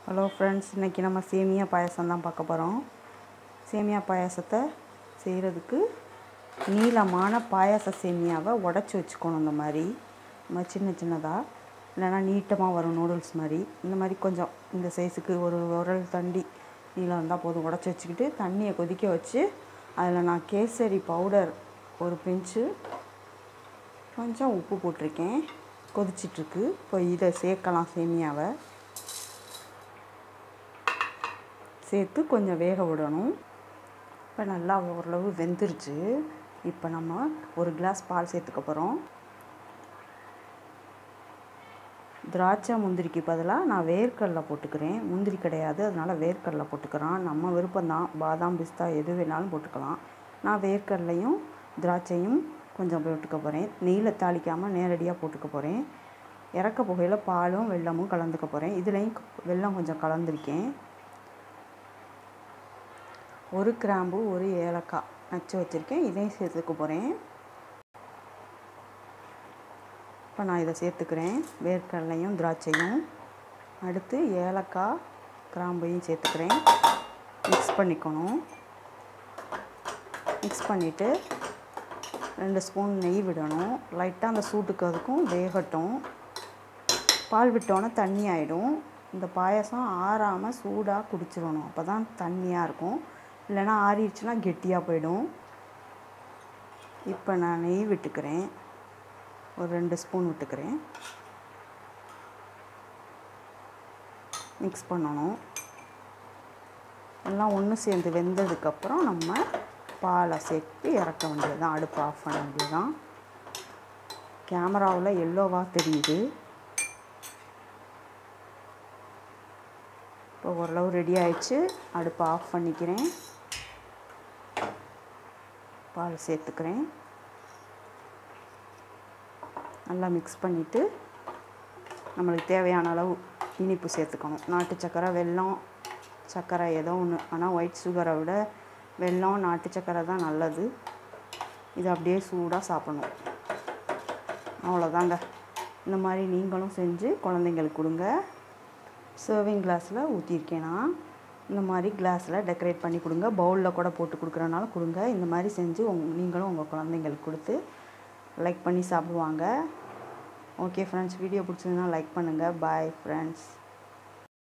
hello friends இன்றைக்கி நம்ம சேமியா பாயாசம் தான் பார்க்க போகிறோம் சேமியா பாயாசத்தை செய்கிறதுக்கு நீளமான பாயாச சேமியாவை உடச்சி வச்சுக்கணும் இந்த மாதிரி இந்த மாதிரி சின்ன சின்னதாக இல்லைன்னா நீட்டமாக வரும் நூடுல்ஸ் மாதிரி இந்த மாதிரி கொஞ்சம் இந்த சைஸுக்கு ஒரு உரல் தண்டி நீளம் இருந்தால் போதும் உடச்சி வச்சுக்கிட்டு தண்ணியை கொதிக்க வச்சு அதில் நான் கேசரி பவுடர் ஒரு பிஞ்சு கொஞ்சம் உப்பு போட்டிருக்கேன் கொதிச்சிட்ருக்கு இப்போ இதை சேர்க்கலாம் சேமியாவை சேர்த்து கொஞ்சம் வேக விடணும் இப்போ நல்லா ஓரளவு வெந்துருச்சு இப்போ நம்ம ஒரு கிளாஸ் பால் சேர்த்துக்க போகிறோம் திராட்சை முந்திரிக்கு பதிலாக நான் வேர்க்கடலை போட்டுக்கிறேன் முந்திரி கிடையாது அதனால் வேர்க்கடலை போட்டுக்கிறேன் நம்ம விருப்பம்தான் பாதாம் பிஸ்தா எது வேணாலும் போட்டுக்கலாம் நான் வேர்க்கடலையும் திராட்சையும் கொஞ்சம் போட்டுக்க போகிறேன் நெய்யில் தாளிக்காமல் நேரடியாக போட்டுக்க போகிறேன் இறக்க புகையில் பாலும் வெல்லமும் கலந்துக்க போகிறேன் இதுலேயும் வெல்லம் கொஞ்சம் கலந்துருக்கேன் ஒரு கிராம்பு ஒரு ஏலக்காய் நச்சு வச்சுருக்கேன் இதையும் சேர்த்துக்க போகிறேன் இப்போ நான் இதை சேர்த்துக்கிறேன் வேர்க்கடலையும் திராட்சையும் அடுத்து ஏலக்காய் கிராம்பையும் சேர்த்துக்கிறேன் மிக்ஸ் பண்ணிக்கணும் மிக்ஸ் பண்ணிவிட்டு ரெண்டு ஸ்பூன் நெய் விடணும் லைட்டாக அந்த சூட்டுக்கு அதுக்கும் வேகட்டும் பால் விட்டோன்னே தண்ணி ஆகிடும் இந்த பாயசம் ஆறாமல் சூடாக குடிச்சிடணும் அப்போ தான் தண்ணியாக இருக்கும் இல்லைன்னா ஆறிடுச்சுன்னா கெட்டியாக போயிடும் இப்போ நான் நெய் விட்டுக்கிறேன் ஒரு ரெண்டு ஸ்பூன் விட்டுக்கிறேன் மிக்ஸ் பண்ணணும் எல்லாம் ஒன்று சேர்ந்து வெந்ததுக்கப்புறம் நம்ம பாலை சேர்த்து இறக்க வேண்டியது தான் அடுப்பு ஆஃப் பண்ண வேண்டியது தான் கேமராவில் எல்லோவாக தெரியுது இப்போ ஓரளவு ரெடி ஆயிடுச்சு அடுப்பை ஆஃப் பண்ணிக்கிறேன் பால் சேர்த்துக்கிறேன் நல்லா மிக்ஸ் பண்ணிவிட்டு நம்மளுக்கு தேவையான அளவு இனிப்பு சேர்த்துக்கணும் நாட்டு சக்கரை வெல்லம் சர்க்கரை ஏதோ ஒன்று ஆனால் ஒயிட் சுகரை விட வெல்லம் நாட்டு சக்கரை தான் நல்லது இது அப்படியே சூடாக சாப்பிடணும் அவ்வளோதாங்க இந்த மாதிரி நீங்களும் செஞ்சு குழந்தைங்களுக்கு கொடுங்க சர்விங் கிளாஸில் ஊற்றிருக்கேன் நான் இந்த மாதிரி கிளாஸில் டெக்கரேட் பண்ணி கொடுங்க பவுலில் கூட போட்டு கொடுக்குறனால கொடுங்க இந்த மாதிரி செஞ்சு உங் நீங்களும் உங்கள் குழந்தைங்களுக்கு கொடுத்து லைக் பண்ணி சாப்பிடுவாங்க ஓகே ஃப்ரெண்ட்ஸ் வீடியோ பிடிச்சதுன்னா லைக் பண்ணுங்கள் பாய் ஃப்ரெண்ட்ஸ்